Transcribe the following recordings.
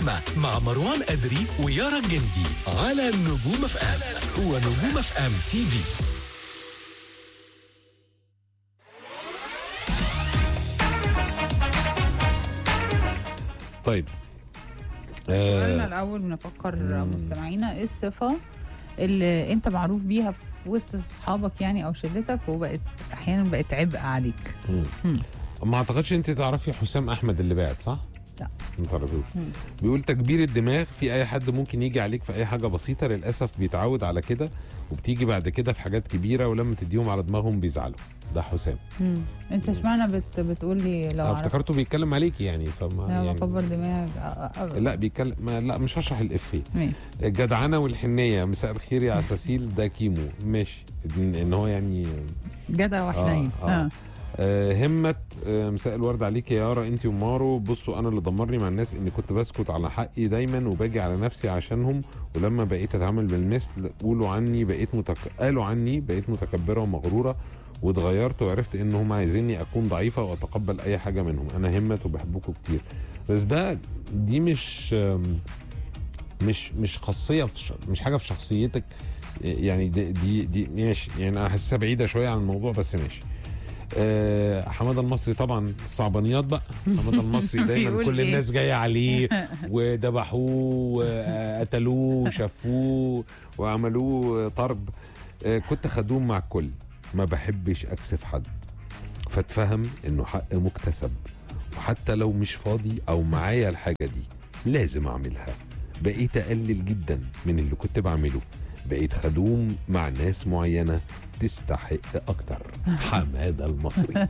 اللحمة مع مروان أدري ويارا الجندي على نجوم اف ام ونجوم اف ام تي في طيب سؤالنا آه الاول بنفكر مستمعينا ايه الصفه اللي انت معروف بيها في وسط اصحابك يعني او شلتك وبقت احيانا بقت عبء عليك مم. ما اعتقدش انت تعرفي حسام احمد اللي بعت صح؟ لا. ما تعرفوش مم. بيقول تكبير الدماغ في اي حد ممكن يجي عليك في اي حاجه بسيطه للاسف بيتعود على كده وبتيجي بعد كده في حاجات كبيره ولما تديهم على دماغهم بيزعلوا ده حسام مم. انت اشمعنى بت بتقول لي لو انا عرفت افتكرته بيتكلم عليكي يعني فما لا يعني بكبر دماغك أ- أ- أ- لا بيتكلم ما لا مش هشرح الافيه ماشي الجدعنه والحنيه مساء الخير يا عساسيل ده كيمو ماشي ان إن هو يعني جدع وحنين آه، آه. آه همة آه مساء الورد عليك يا يارا انت ومارو بصوا انا اللي دمرني مع الناس اني كنت بسكت على حقي دايما وباجي على نفسي عشانهم ولما بقيت اتعامل بالمثل قولوا عني بقيت متك... قالوا عني بقيت متكبره ومغروره واتغيرت وعرفت ان هم عايزيني اكون ضعيفه واتقبل اي حاجه منهم انا همة وبحبكم كتير بس ده دي مش آم، مش مش خاصيه في ش... مش حاجه في شخصيتك يعني دي دي, دي ماشي يعني انا حاسسها بعيده شويه عن الموضوع بس ماشي آه حماده المصري طبعا صعبانيات بقى حماده المصري دايما بيقول كل إيه؟ الناس جايه عليه وذبحوه وقتلوه وشافوه وعملوه طرب آه كنت خدوم مع الكل ما بحبش اكسف حد فاتفهم انه حق مكتسب وحتى لو مش فاضي او معايا الحاجه دي لازم اعملها بقيت اقلل جدا من اللي كنت بعمله بقيت خدوم مع ناس معينه تستحق اكتر حماده المصري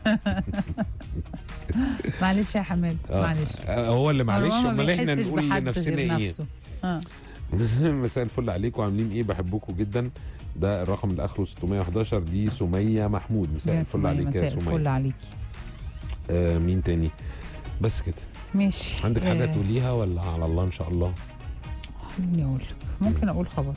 معلش يا حماد آه. معلش آه، هو اللي معلش مروان ما امال احنا بيحسش نقول بحد لنفسنا غير ايه نفسه. اه مساء الفل عليكم عاملين ايه بحبكم جدا ده الرقم اللي اخره 611 دي سميه محمود مساء يا الفل سمية، عليك يا مساء الفل سميه عليكي آه مين تاني بس كده ماشي عندك حاجه آه، تقوليها ولا على الله ان شاء الله خليني اقول لك ممكن اقول خبر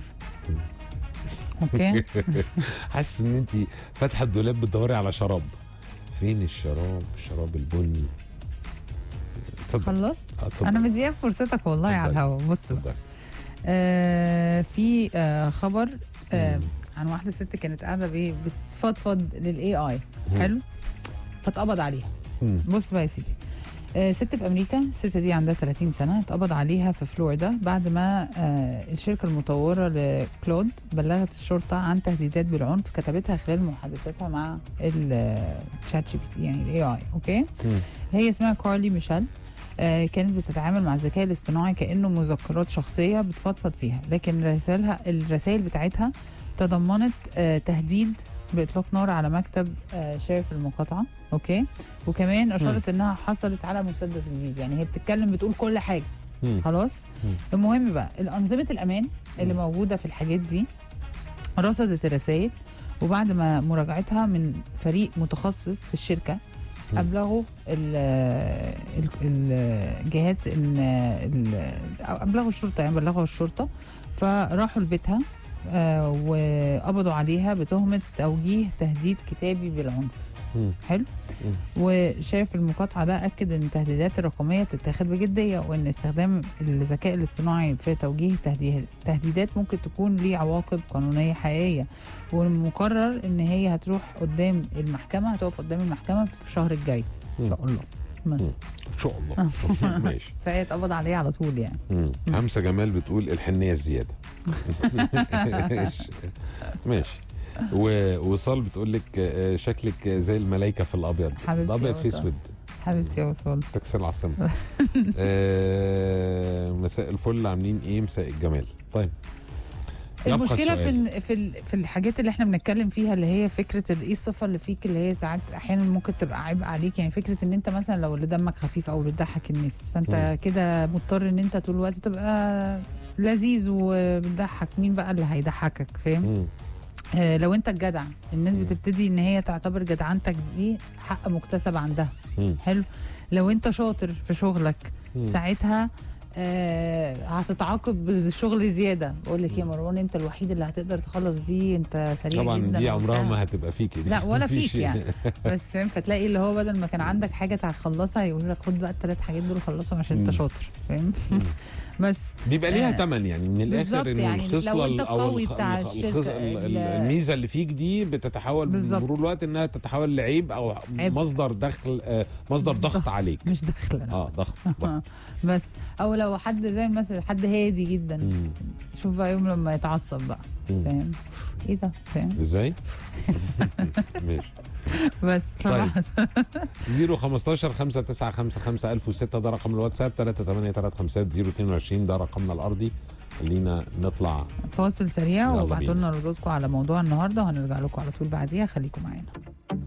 اوكي حاسس ان انت فاتحه الدولاب بتدوري على شراب فين الشراب الشراب البني اتفضل خلصت آه، اتفضل انا مديك فرصتك والله على اتفضل. الهوا بص بقى. اتفضل. آه في آه خبر آه مم. عن واحده ست كانت قاعده بايه بتفضفض للاي اي مم. حلو فاتقبض عليها مم. بص بقى يا سيدي آه ست في امريكا الست دي عندها 30 سنه اتقبض عليها في فلوريدا بعد ما آه الشركه المطوره لكلود بلغت الشرطه عن تهديدات بالعنف كتبتها خلال محادثتها مع الشات جي بي تي يعني الاي اي اوكي مم. هي اسمها كارلي ميشيل آه، كانت بتتعامل مع الذكاء الاصطناعي كانه مذكرات شخصيه بتفضفض فيها لكن رسائلها الرسائل بتاعتها تضمنت آه، تهديد باطلاق نار على مكتب آه، شرف المقاطعه اوكي وكمان اشارت انها حصلت على مسدس جديد يعني هي بتتكلم بتقول كل حاجه مم. خلاص مم. المهم بقى الانظمه الامان اللي مم. موجوده في الحاجات دي رصدت الرسائل وبعد ما مراجعتها من فريق متخصص في الشركه مم. ابلغوا ال- ال- الجهات ان ال- ابلغوا الشرطه يعني بلغوا الشرطه فراحوا لبيتها آه، وقبضوا عليها بتهمه توجيه تهديد كتابي بالعنف مم. حلو مم. وشايف المقاطعه ده اكد ان التهديدات الرقميه بتتاخد بجديه وان استخدام الذكاء الاصطناعي في توجيه تهديه- تهديدات ممكن تكون ليه عواقب قانونيه حقيقيه والمقرر ان هي هتروح قدام المحكمه هتقف قدام المحكمه في الشهر الجاي ان مم. شاء الله بس مم. ان شاء الله ماشي فهي اتقبض عليها على طول يعني مم. همسه جمال بتقول الحنيه الزياده ماشي ماشي ووصال بتقول لك آه، شكلك زي الملايكه في الابيض حبيبتي الابيض يا في وصال. اسود حبيبتي يا وصال تكسر العاصمه آه، مساء الفل عاملين ايه مساء الجمال طيب يبقى المشكله في السؤال. ال- في ال- في الحاجات اللي احنا بنتكلم فيها اللي هي فكره ال- ايه الصفه اللي فيك اللي هي ساعات احيانا ممكن تبقى عبء عليك يعني فكره ان انت مثلا لو اللي دمك خفيف او اللي بتضحك الناس فانت مم. كده مضطر ان انت طول الوقت تبقى لذيذ وبتضحك مين بقى اللي هيضحكك فاهم مم. آه لو انت الجدع الناس مم. بتبتدي ان هي تعتبر جدعنتك دي حق مكتسب عندها مم. حلو لو انت شاطر في شغلك مم. ساعتها آه هتتعاقب بالشغل زياده بقول لك يا مروان انت الوحيد اللي هتقدر تخلص دي انت سريع طبعا جدا دي عمرها وبتاع. ما هتبقى فيكي دي لا ولا مفيش- فيك يعني بس فاهم فتلاقي اللي هو بدل ما كان عندك حاجه تخلصها يقول لك خد بقى الثلاث حاجات دول خلصهم عشان انت مم. شاطر فاهم مم. بس بيبقى ليها آه، ثمن يعني من بالظبط الاخر انه يعني لو الخصله أنت ال- او القوي الخ- بتاع الخ- الشركة، الخص- ال- ال- ال- الميزه اللي فيك دي بتتحول بالظبط. بمرور الوقت انها تتحول لعيب او عيب. مصدر دخل آه، مصدر ضغط عليك مش داخله اه ضغط ضغط. بس او لو حد زي مثلا حد هادي جدا مم. شوف بقى يوم لما يتعصب بقى مم. فاهم ايه ده فاهم ازاي؟ ماشي بس طيب. فبعد- 015 5955 1006 ده رقم الواتساب 383 022 ده رقمنا الارضي خلينا نطلع فاصل سريع يلا وابعتوا بينا. لنا ردودكم على موضوع النهارده وهنرجع لكم على طول بعديها خليكم معانا